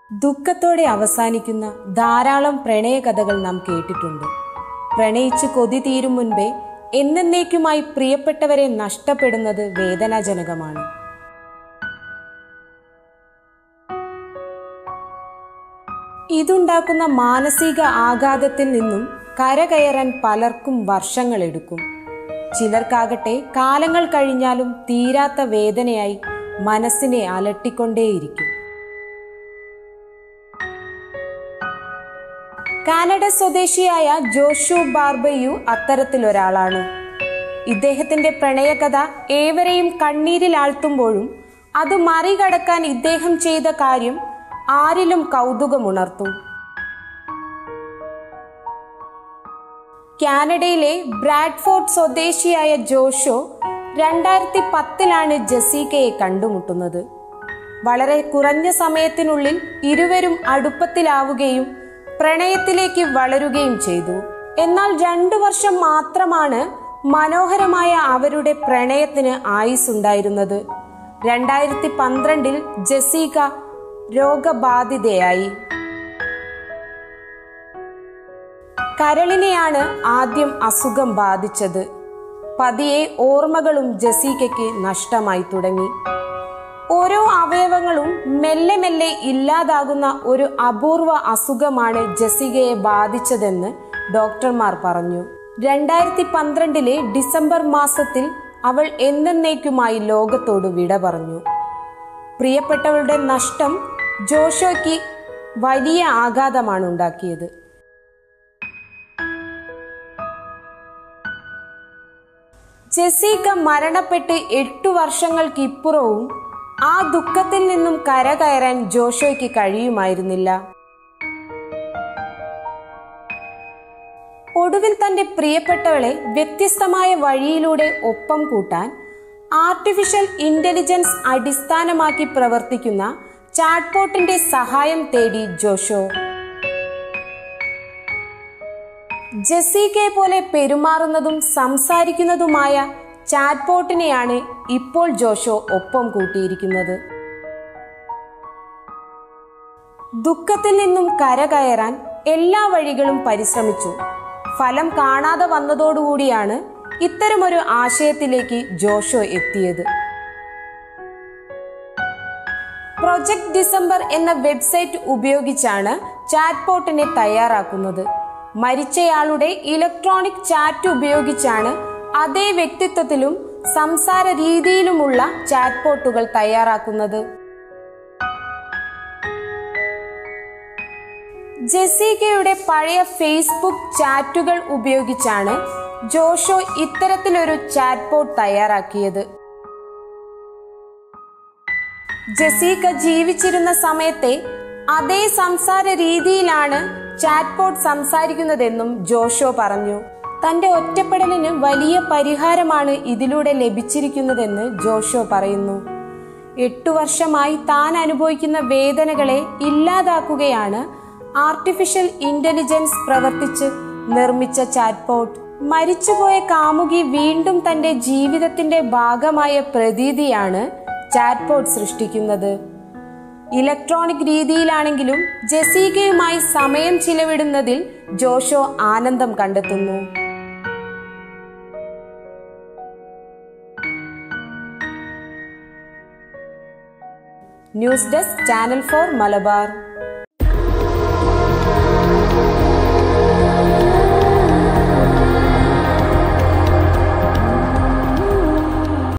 ദുഃഖത്തോടെ അവസാനിക്കുന്ന ധാരാളം പ്രണയകഥകൾ നാം കേട്ടിട്ടുണ്ട് പ്രണയിച്ച് കൊതി തീരും മുൻപേ എന്നേക്കുമായി പ്രിയപ്പെട്ടവരെ നഷ്ടപ്പെടുന്നത് വേദനാജനകമാണ് ഇതുണ്ടാക്കുന്ന മാനസിക ആഘാതത്തിൽ നിന്നും കരകയറാൻ പലർക്കും വർഷങ്ങളെടുക്കും ചിലർക്കാകട്ടെ കാലങ്ങൾ കഴിഞ്ഞാലും തീരാത്ത വേദനയായി മനസ്സിനെ അലട്ടിക്കൊണ്ടേയിരിക്കും കാനഡ സ്വദേശിയായ ജോഷു ബാർബയു അത്തരത്തിലൊരാളാണ് ഇദ്ദേഹത്തിന്റെ പ്രണയകഥ ഏവരെയും കണ്ണീരിൽ ആഴ്ത്തുമ്പോഴും അത് മറികടക്കാൻ ഇദ്ദേഹം ചെയ്ത കാര്യം ആരിലും കൗതുകമുണർത്തും കാനഡയിലെ ബ്രാഡ്ഫോർഡ് സ്വദേശിയായ ജോഷോ രണ്ടായിരത്തി പത്തിലാണ് ജസീക്കയെ കണ്ടുമുട്ടുന്നത് വളരെ കുറഞ്ഞ സമയത്തിനുള്ളിൽ ഇരുവരും അടുപ്പത്തിലാവുകയും പ്രണയത്തിലേക്ക് വളരുകയും ചെയ്തു എന്നാൽ രണ്ടു വർഷം മാത്രമാണ് മനോഹരമായ അവരുടെ പ്രണയത്തിന് ആയുസ്സുണ്ടായിരുന്നത് രണ്ടായിരത്തി പന്ത്രണ്ടിൽ ജസീക രോഗബാധിതയായി കരളിനെയാണ് ആദ്യം അസുഖം ബാധിച്ചത് പതിയെ ഓർമ്മകളും ജസീകയ്ക്ക് നഷ്ടമായി തുടങ്ങി ഓരോ അവയവങ്ങളും മെല്ലെ മെല്ലെ ഇല്ലാതാകുന്ന ഒരു അപൂർവ അസുഖമാണ് ജസീകയെ ബാധിച്ചതെന്ന് ഡോക്ടർമാർ പറഞ്ഞു രണ്ടായിരത്തി പന്ത്രണ്ടിലെ ഡിസംബർ മാസത്തിൽ അവൾ എന്നേക്കുമായി ലോകത്തോട് വിട പറഞ്ഞു പ്രിയപ്പെട്ടവളുടെ നഷ്ടം ജോഷോയ്ക്ക് വലിയ ആഘാതമാണ് ഉണ്ടാക്കിയത് ജസീക മരണപ്പെട്ട് എട്ടു വർഷങ്ങൾക്കിപ്പുറവും ആ ദുഃഖത്തിൽ നിന്നും കരകയറാൻ ജോഷോയ്ക്ക് കഴിയുമായിരുന്നില്ല ഒടുവിൽ തന്റെ പ്രിയപ്പെട്ടവളെ വ്യത്യസ്തമായ വഴിയിലൂടെ ഒപ്പം കൂട്ടാൻ ആർട്ടിഫിഷ്യൽ ഇന്റലിജൻസ് അടിസ്ഥാനമാക്കി പ്രവർത്തിക്കുന്ന ചാറ്റ്പോട്ടിന്റെ സഹായം തേടി ജോഷോ ജസീകയെ പോലെ പെരുമാറുന്നതും സംസാരിക്കുന്നതുമായ ചാറ്റ്പോട്ടിനെയാണ് ഇപ്പോൾ ജോഷോ ഒപ്പം കൂട്ടിയിരിക്കുന്നത് ദുഃഖത്തിൽ നിന്നും കരകയറാൻ എല്ലാ വഴികളും പരിശ്രമിച്ചു ഫലം കാണാതെ വന്നതോടുകൂടിയാണ് ഇത്തരമൊരു ആശയത്തിലേക്ക് ജോഷോ എത്തിയത് പ്രൊജക്ട് ഡിസംബർ എന്ന വെബ്സൈറ്റ് ഉപയോഗിച്ചാണ് ചാറ്റ്പോട്ടിനെ തയ്യാറാക്കുന്നത് മരിച്ചയാളുടെ ഇലക്ട്രോണിക് ചാറ്റ് ഉപയോഗിച്ചാണ് അതേ വ്യക്തിത്വത്തിലും സംസാര രീതിയിലുമുള്ള ചാറ്റ്പോട്ടുകൾ തയ്യാറാക്കുന്നത് ജെസീകയുടെ പഴയ ഫേസ്ബുക്ക് ചാറ്റുകൾ ഉപയോഗിച്ചാണ് ജോഷോ ഇത്തരത്തിലൊരു ചാറ്റ്പോട്ട് തയ്യാറാക്കിയത് ജസീക ജീവിച്ചിരുന്ന സമയത്തെ അതേ സംസാര രീതിയിലാണ് ചാറ്റ്പോട്ട് സംസാരിക്കുന്നതെന്നും ജോഷോ പറഞ്ഞു തന്റെ ഒറ്റപ്പെടലിന് വലിയ പരിഹാരമാണ് ഇതിലൂടെ ലഭിച്ചിരിക്കുന്നതെന്ന് ജോഷോ പറയുന്നു എട്ടു വർഷമായി താൻ അനുഭവിക്കുന്ന വേദനകളെ ഇല്ലാതാക്കുകയാണ് ആർട്ടിഫിഷ്യൽ ഇന്റലിജൻസ് പ്രവർത്തിച്ച് നിർമ്മിച്ച ചാറ്റ്പോട്ട് മരിച്ചുപോയ കാമുകി വീണ്ടും തന്റെ ജീവിതത്തിന്റെ ഭാഗമായ പ്രതീതിയാണ് ചാറ്റ്പോട്ട് സൃഷ്ടിക്കുന്നത് ഇലക്ട്രോണിക് രീതിയിലാണെങ്കിലും ജസീകയുമായി സമയം ചിലവിടുന്നതിൽ ജോഷോ ആനന്ദം കണ്ടെത്തുന്നു news desk channel four Malabar